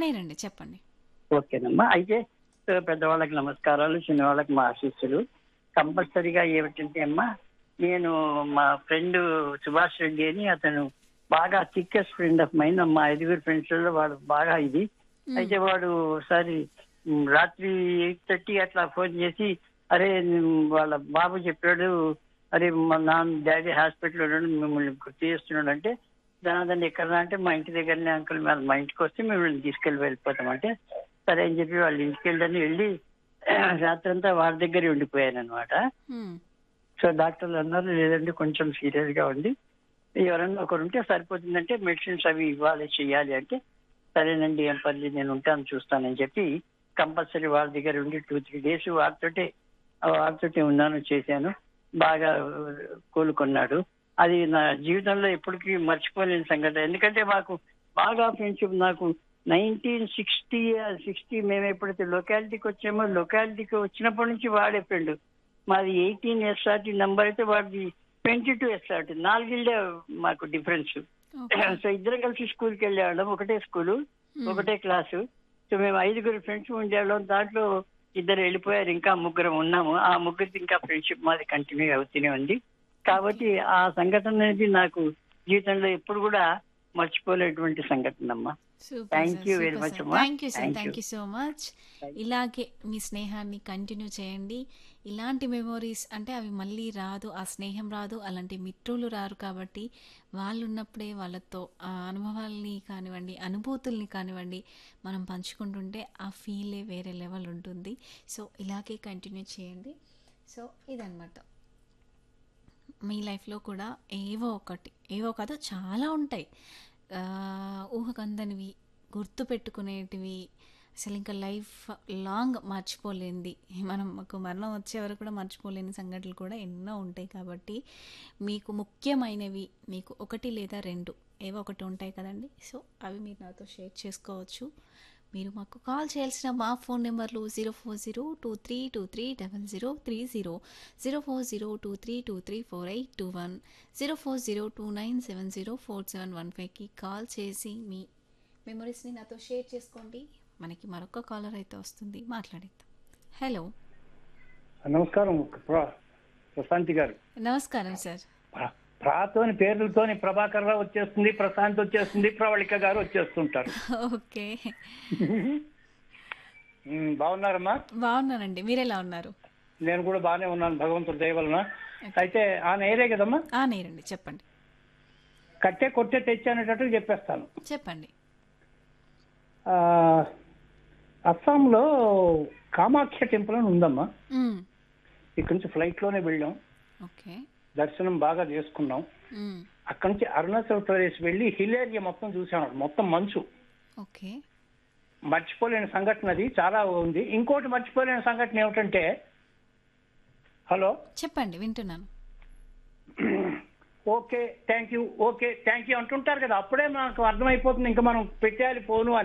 అనేరండి చెప్పండి ఓకేనమ్మా అయితే ఆ, పెద్దవాళ్ళకి నమస్కారాలు చిన్నవాళ్ళకి మా ఆశీస్సులు కంపల్సరీగా ఏమిటంటే అమ్మా నేను మా ఫ్రెండ్ సుభాష్ రెడ్డి అని అతను బాగా థిక్కెస్ట్ ఫ్రెండ్ ఆఫ్ మైండ్ మా ఐదుగురు ఫ్రెండ్స్ లో వాడు బాగా ఇది అయితే వాడు ఒకసారి మ్, రాత్రి ఎయిట్ థర్టీ అట్లా ఫోన్ చేసి అరే మ్, వాళ్ళ బాబు చెప్పాడు అరే మా నాన్న డాడీ హాస్పిటల్లో ఉన్నాడు మిమ్మల్ని గుర్తు చేస్తున్నాడు అంటే దాని ఎక్కడ అంటే మా ఇంటి దగ్గరనే అంకుల్ మరి మా ఇంటికి వస్తే మిమ్మల్ని తీసుకెళ్ళి వెళ్ళిపోతాం అంటే సరే అని చెప్పి వాళ్ళ ఇంటికి వెళ్ళని వెళ్ళి రాత్రంతా వాడి దగ్గరే ఉండిపోయాను అనమాట మ్మ్. సో డాక్టర్లు అన్నారు లేదంటే కొంచెం సీరియస్ గా ఉంది ఎవరన్నా ఒకరు ఉంటే సరిపోతుందంటే మెడిసిన్స్ అవి ఇవ్వాలి చెయ్యాలి అంటే సరేనండి ఏం పర్లేదు నేను ఉంటాను చూస్తానని చెప్పి కంపల్సరీ వాళ్ళ దగ్గర ఉండి టూ త్రీ డేస్ వాడితోటే వాడితోటే ఉన్నాను చేశాను బాగా కోలుకున్నాడు అది నా జీవితంలో ఎప్పటికీ మర్చిపోలేని సంఘటన ఎందుకంటే మాకు బాగా ఫ్రెండ్షిప్ నాకు నైన్టీన్ సిక్స్టీ సిక్స్టీ మేము ఎప్పుడైతే లొకాలిటీకి వచ్చామో లొకాలిటీకి వచ్చినప్పటి నుంచి వాడే ఫ్రెండ్ మాది ఎయిటీన్ ఎస్ఆర్టీ నంబర్ అయితే వాడిది ట్వంటీ టూ ఎస్ఆర్టీ నాలుగిళ్ళే మాకు డిఫరెన్స్ ఓకే. సో ఇద్దరం కలిసి స్కూల్కి వెళ్ళేవాళ్ళం ఒకటే స్కూలు మ్మ్. ఒకటే క్లాసు సో మేము ఐదుగురు ఫ్రెండ్స్ ఉండేవాళ్ళం దాంట్లో ఇద్దరు వెళ్ళిపోయారు ఇంకా ముగ్గురం ఉన్నాము ఆ ముగ్గురికి ఇంకా ఫ్రెండ్షిప్ మాది కంటిన్యూ అవుతూనే ఉంది కాబట్టి ఆ సంఘటన అనేది నాకు జీవితంలో ఎప్పుడు కూడా మర్చిపోలేటువంటి సంఘటన అమ్మా super Thank sir, you very super much, sir. అమ్మా. Thank you sir Thank thank you. You so much ఇలాగే మీ స్నేహాన్ని కంటిన్యూ చేయండి ఇలాంటి మెమోరీస్ అంటే అవి మళ్ళీ రాదు ఆ స్నేహం రాదు అలాంటి మిత్రులు రారు కాబట్టి వాళ్ళు ఉన్నప్పుడే వాళ్ళతో ఆ అనుభవాల్ని కానివ్వండి అనుభూతుల్ని కానివ్వండి మనం పంచుకుంటుంటే ఆ ఫీలే వేరే లెవెల్ ఉంటుంది సో ఇలాగే కంటిన్యూ చేయండి సో ఇదన్నమాట మీ లైఫ్లో కూడా ఏవో ఒకటి ఏవో కాదు చాలా ఉంటాయి ఆ, ఊహకందనివి గుర్తు పెట్టుకునేటివి అసలు ఇంకా లైఫ్ లాంగ్ మర్చిపోలేనిది మనం మాకు మరణం వచ్చే వరకు కూడా మర్చిపోలేని సంఘటనలు కూడా ఎన్నో ఉంటాయి కాబట్టి మీకు ముఖ్యమైనవి మీకు ఒకటి లేదా రెండు ఏవో ఒకటి ఉంటాయి కదండి సో అవి మీరు నాతో షేర్ చేసుకోవచ్చు మీరు మాకు కాల్ చేయాల్సిన మా ఫోన్ నెంబర్లు zero four zero two three two three double zero three zero zero four zero two three two three four eight two one zero four zero two nine seven zero four seven one ఫైవ్కి call చేసి మీ మెమరీస్ని నాతో share చేసుకోండి మనకి మరొక caller అయితే వస్తుంది మాట్లాడిద్దాం hello నమస్కారం ప్ర- ప్రశాంతి గారు నమస్కారం సార్ ప్ర- ప్రాతోని పేర్లతోని ప్రభాకర్ రావు వచ్చేస్తుంది ప్రశాంత్ వచ్చేస్తుంది ప్రవళిక గారు వచ్చేస్తుంటారు ఓకే ఉమ్, బాగున్నారమ్మా బాగున్నానండి మీరు ఎలా ఉన్నారు నేను కూడా బాగానే ఉన్నాను భగవంతుడి దయ వలన అయితే ఆ నేరే కదమ్మా ఆ నేరండి చెప్పండి కట్టే కొట్టే తెచ్చానేటట్టు చెప్పేస్తాను చెప్పండి ఆ, అస్సాంలో కామాఖ్య టెంపుల్ అని ఉందమ్మా మ్మ్. ఇక్కడి నుంచి ఫ్లైట్ లోనే వెళ్ళాం ఓకే దర్శనం బాగా చేసుకున్నాం మ్మ్. అక్కడి నుంచి అరుణాచల్ ప్రదేశ్ వెళ్ళి హిల్ ఏరియా మొత్తం చూసాం మొత్తం మంచు ఓకే మర్చిపోలేని సంఘటన అది చాలా ఉంది ఇంకోటి మర్చిపోలేని సంఘటన ఏమిటంటే హలో చెప్పండి వింటున్నాను okay thank you okay thank you అంటుంటారు కదా అప్పుడే మనకు అర్థమైపోతుంది ఇంకా మనం పెట్టేయాలి ఫోను అని